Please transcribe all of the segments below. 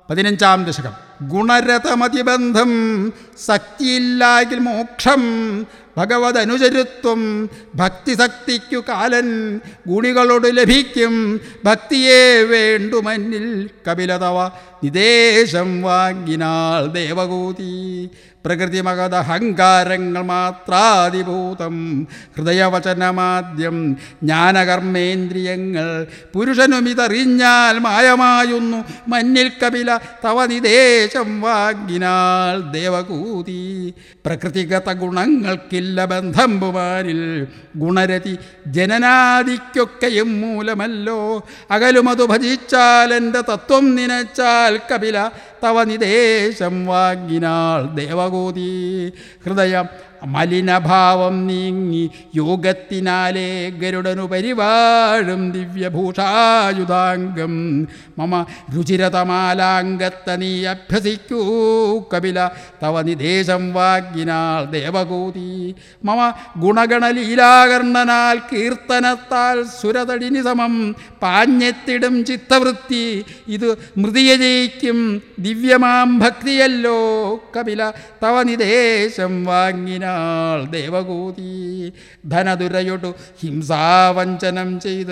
പതിനഞ്ചാം ദശകം ഗുണരഥമതിബന്ധം ശക്തിയില്ലാകിൽ മോക്ഷം ഭഗവത് അനുചരുത്വം ഭക്തിശക്തിക്കു കാലൻ ഗുണികളോട് ലഭിക്കും ഭക്തിയെ വേണ്ടുമന്നിൽ കപിലതവ നിദേശം വാങ്ങിനാൾ ദേവകൂതി പ്രകൃതി മകതഹങ്കാരങ്ങൾ മാത്രാതിഭൂതം ഹൃദയവചനമാദ്യം ജ്ഞാനകർമ്മേന്ദ്രിയങ്ങൾ പുരുഷനുമിതറിഞ്ഞാൽ മായമായുന്നു മഞ്ഞിൽ കപില തവ നിദേശം വാങ്ങിനാൾ ദേവകൂതി പ്രകൃതിഗത ഗുണങ്ങൾക്കില്ല ബന്ധം പുമാരിൽ ഗുണരതി ജനനാദിക്കൊക്കെയും മൂലമല്ലോ അകലുമതു ഭജിച്ചാൽ എൻ്റെ തത്വം നിനച്ചാൽ കപില തവ നിദേശം വാങ്ങിനാൾ ദേവകൂതി ഹൃദയം മലിനഭാവം നീങ്ങി യോഗത്തിനാലേ ഗരുഡനു പരിവാഴും ദിവ്യഭൂഷായുധാംഗം മമ രുചിരതമാലാംഗത്തെ നീ അഭ്യസിക്കൂ കപില തവ നിദേശം വാഗ്നാൾ ദേവകൂതി മമ ഗുണഗണലീലാകർണനാൽ കീർത്തനത്താൽ സുരതടിനി സമം പാഞ്ഞെത്തിടും ചിത്തവൃത്തി ഇത് മൃതിയെ ജയിക്കും ദിവ്യമാം ഭക്തിയല്ലോ കപില തവ നിദേശം വാങ്ങിനാൾ ദേവകൂതി ധനദുരയൊടു ഹിംസാവഞ്ചനം ചെയ്ത്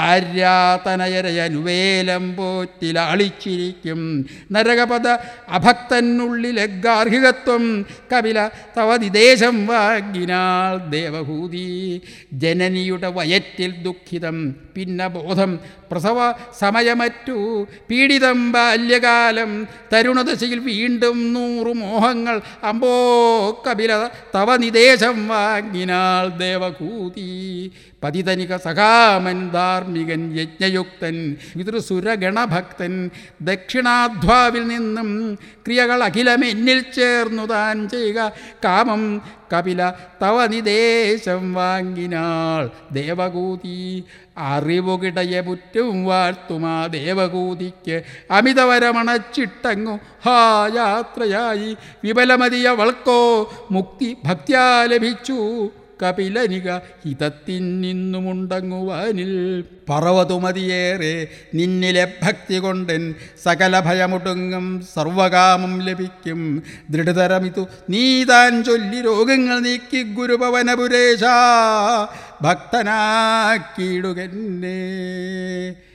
ഭാര്യാതനയരയനുവേലം പോറ്റിലാളിച്ചിരിക്കും നരകപദ അഭക്തനുള്ളിലെ ഗാർഹികത്വം കപില തവ നിദേശം വാങ്ങിനാൾ ദേവഭൂതി ജനനിയുടെ വയറ്റിൽ ദുഃഖിതം പിന്നെ ബോധം പ്രസവ സമയമറ്റു പീഡിതം ബാല്യകാലം തരുണദശയിൽ വീണ്ടും നൂറു മോഹങ്ങൾ അമ്പോ കപില തവ നിദേശം വാങ്ങിനാൾ ദേവകൂതി പതിതനിക സഖാമൻ ധാർമ്മികൻ യജ്ഞയുക്തൻ പിതൃസുരഗണഭക്തൻ ദക്ഷിണാധ്വാവിൽ നിന്നും ക്രിയകൾ അഖിലം എന്നിൽ ചേർന്നു താൻ ചെയ്യുക കാമം കപില തവ നിദേശം വാങ്ങിനാൾ ദേവകൂതി അറിവുകിടയെ പുറ്റും വാഴ്ത്തുമാ ദേവകൂതിക്ക് അമിതവരമണച്ചിട്ടങ്ങു ഹാ യാത്രയായി വിപലമതിയവൾക്കോ മുക്തി ഭക്ത്യാ ലഭിച്ചു കപിലനിക ഹിതത്തിൻ നിന്നുമുണ്ടങ്ങുവാനിൽ പറവതുമതിയേറെ നിന്നിലെ ഭക്തി കൊണ്ടൻ സകല ഭയമൊടുങ്ങും സർവകാമം ലഭിക്കും ദൃഢതരമിതു നീ താൻ ചൊല്ലി രോഗങ്ങൾ നീക്കി ഗുരുഭവനപുരേശ ഭക്തനാക്കിയിടുകന്നെ